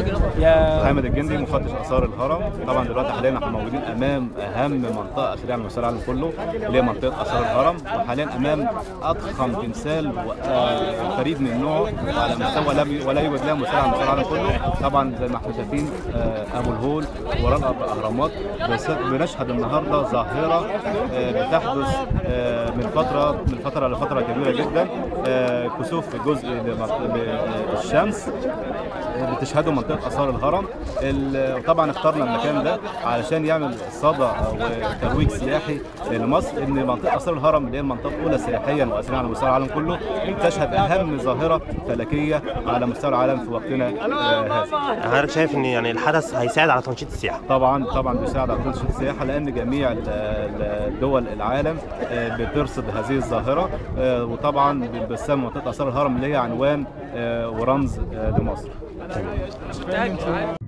يا حامد الجندي مفتش اثار الهرم طبعا دلوقتي حاليا احنا موجودين امام اهم منطقه اثريه على مستوى العالم كله اللي هي منطقه اثار الهرم وحاليا امام اضخم تمثال و- آه، فريد من نوعه على مستوى لا ولا يوجد له مثال على مستوى العالم كله طبعا زي ما احنا شايفين آه، ابو الهول وراء الاهرامات بس بنشهد النهارده ظاهره آه، بتحدث آه، من فتره من فتره لفتره كبيره جدا آه، كسوف في جزء لمط- للشمس بتشهده منطقه اثار الهرم ال- وطبعا اخترنا المكان ده علشان يعمل صدى وترويج سياحي لمصر ان منطقه اثار الهرم اللي هي المنطقه الاولى سياحيا واثريا على مستوى العالم كله تشهد اهم ظاهره فلكيه على مستوى العالم في وقتنا آه، هذا حضرتك شايف ان يعني الحدث هيساعد على تنشيط السياحه طبعا طبعا بيساعد على تنشيط السياحه لان جميع ال- ال- دول العالم آه، بترصد هذه الظاهره آه، وطبعا بتسمى منطقه اثار الهرم اللي هي عنوان آه، ورمز آه، لمصر